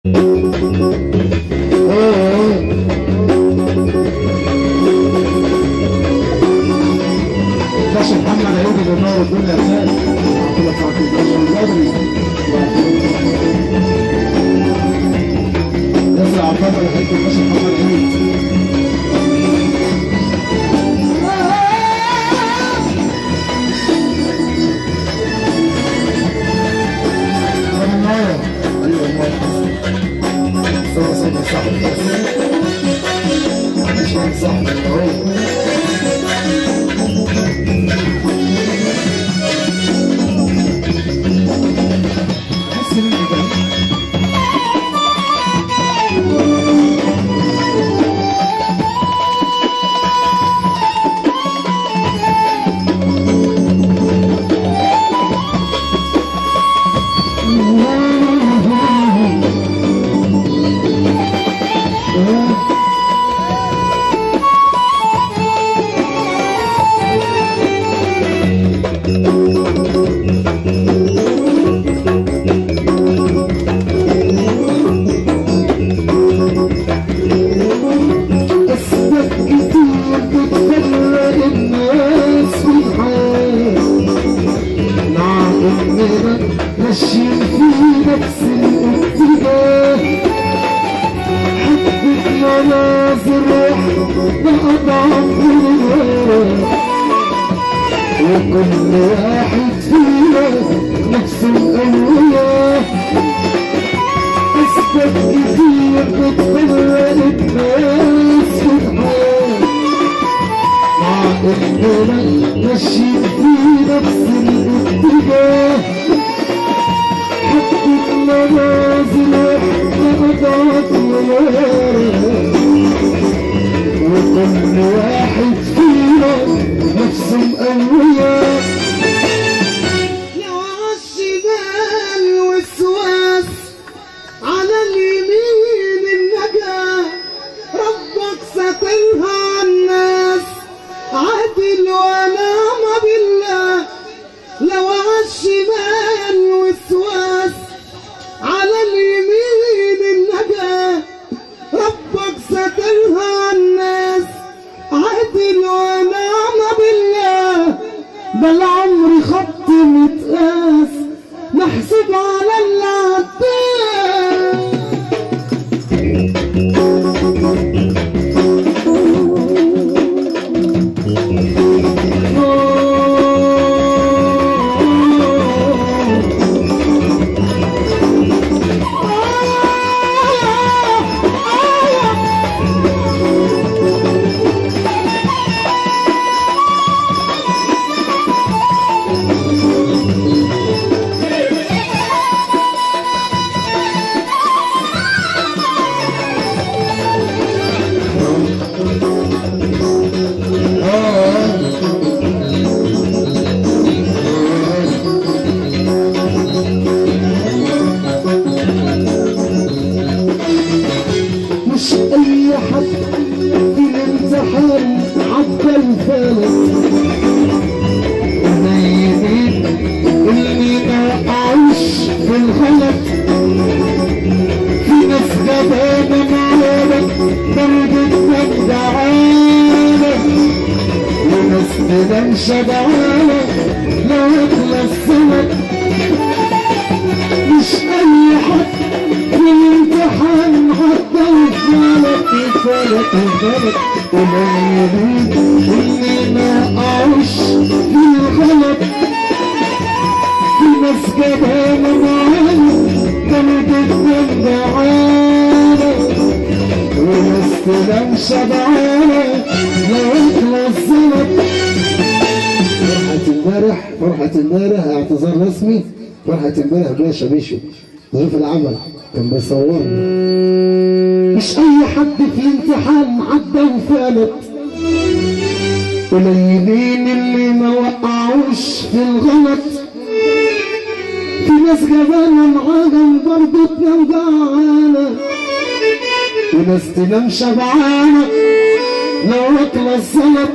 باشا محمد عيد اللي نور الدنيا خير عطيه ساعة الباشا البدري ياسر عبد الله يحب الباشا محمد عيد أسباب كتير بتفرق الناس في الحياة مع إننا ماشيين في نفس الاتجاه حبة مناظر واحدة أضعف من وكل واحد فينا نفسه الأولوية أسباب كتير بتفرق الناس في الحياة مع إننا ماشيين في نفس الاتجاه حبة منازل واحدة أضعف وكل واحد فينا نفسه مقوية لو عالشمال وسواس على اليمين النجاة ربك سترها عالناس عادل ونعم بالله لو عالشمال وسواس على اليمين النجاة ربك سترها عالناس عادل ونعم بالله ده العمر خط متقاس محسوب على اللي عداه مش اي حد في الامتحان عدى الفلك قليلين اللي ما وقعوش في الغلط في ناس جبانة معانا درجة مجدعانة وناس تنام شبعانة لو يخلص سمك مش اي حد في الامتحان عدى وفلت وفلت وفلت قليلين اللي ما وقعوش في الغلط في ناس جبانة معانا درجة مجدعانة وناس تنام شبعانة لو يخلص سمك فرحة امبارح فرحة امبارح اعتذار رسمي فرحة امبارح باشا مشوا ظروف العمل كان بيصورنا مش أي حد في الامتحان عدى وفلت قليلين اللي ما وقعوش في الغلط في ناس جبانة معانا برضه تنام جعانة وناس تنام شبعانة لو أكل السلط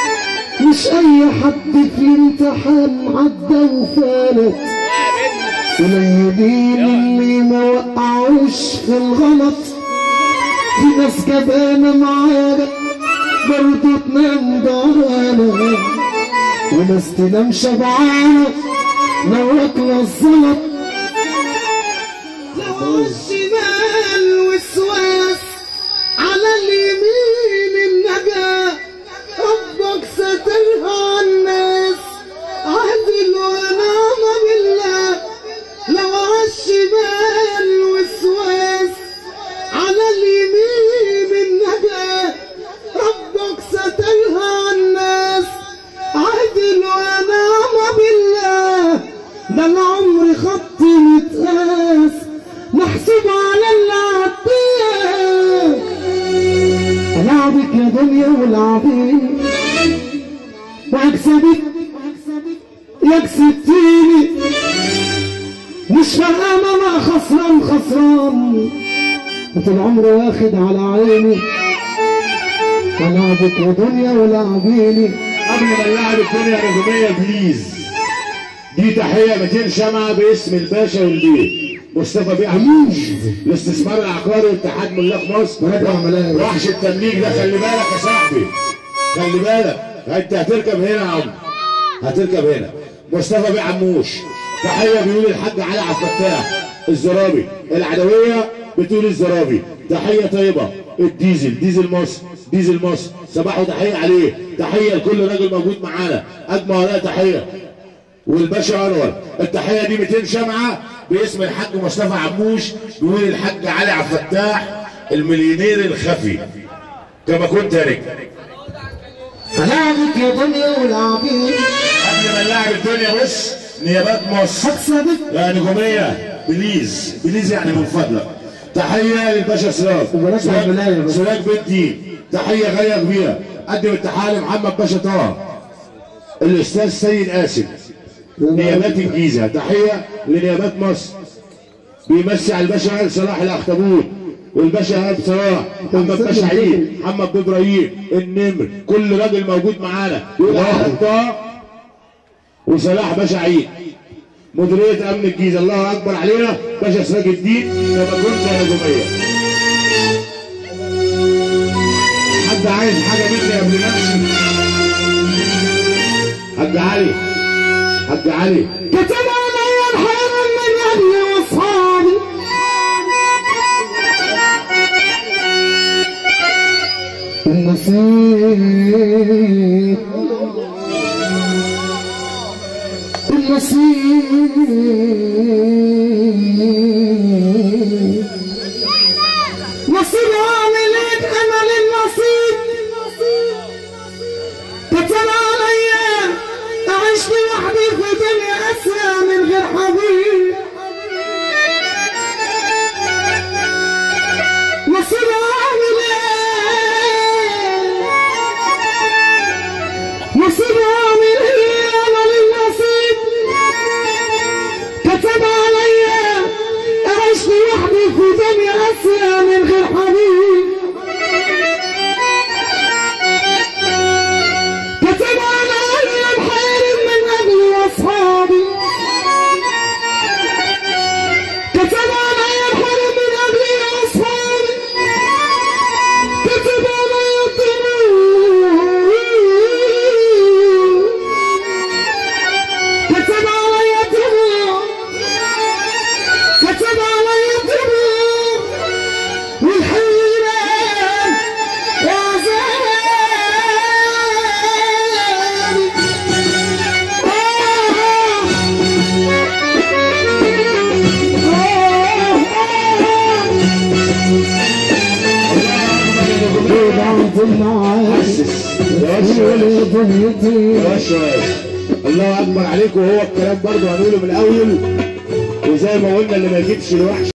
مش أي حد في الامتحان عدى وفالت قليلين اللي ما وقعوش في الغلط في ناس جبانة معانا برضه تنام ضهرانة وناس تنام شبعانة لو واكلة الزلط لو الشمال وسواس على اليمين النجاة ربك سترها الناس عدل ونعم بالله لو عالشمال وسواس على اليمين النجاة ربك سترها الناس عدل ونعم بالله ده العمر خط متقاس محسوب على اللي عداه ألعبك يا دنيا والعبيد وأكسبك يا كسبتيني مش فاهمة ما خسران خسران وطول عمري واخد على عيني ألعبك يا دنيا ولعبيني قبل ما نلعب الدنيا نجوميه بليز دي تحيه 200 شمعه باسم الباشا والبيه مصطفى بيه عموش الاستثمار العقاري واتحاد ملاك مصر مراتب عملاء. وحش التمليك ده خلي بالك يا صاحبي خلي بالك انت هتركب هنا يا عم هتركب هنا مصطفى بيه عموش تحيه بيقول الحاج علي عبد الفتاح الزرابي العدويه بتقول الزرابي تحيه طيبه الديزل ديزل مصر ديزل مصر صباح وتحيه عليه تحيه لكل راجل موجود معانا اجمع ولا تحيه والباشا انور التحيه دي 200 شمعه باسم الحاج مصطفى عموش بيقول الحاج علي عبد الفتاح المليونير الخفي كما كنت يا رجل ألعبك يا دنيا والعبيد قبل ما نلعب الدنيا بص نيابات مصر أكسبك يا نجوميه بليز بليز يعني من فضلك تحيه للباشا سراج وبلاش عملاية بس. سراج بنتي تحيه غاليه كبيره قدم التحيه لمحمد باشا طه الاستاذ سيد قاسم نيابات الجيزه تحيه لنيابات مصر بيمسي على الباشا صلاح الاخطبوط والباشا ايهاب صلاح محمد باشا عيد محمد بن ابراهيم النمر كل راجل موجود معانا يقول احمد طه وصلاح باشا عيد مديريه امن الجيزه الله اكبر علينا باشا سراج الدين كما كنت يا نجوميه حد عايز حاجه مني قبل ما امشي حاج علي حاج علي كتب علي الحرم من أهلي وأصحابي النصيب النصيب نصيب عاملين أنا للنصيب كتب عليا أعيش لوحدي في دنيا أسرى من غير حبيب نصيب عامل إيه نصيب عامل إيه أنا للنصيب كتب عليا أعيش لوحدي في دنيا أسرى من غير حبيب كتب علي الحارم من أهلي وأصحابي كتب علي الحارم من أهلي وأصحابي كتب علي الدموع كتب علي الدموع كتب علي الدموع والحيرة وعذابي حسس يا دنيتي باشا الله اكبر عليك وهو الكلام برضه هنقوله من الاول وزي ما قلنا اللي ما يجيبش الوحش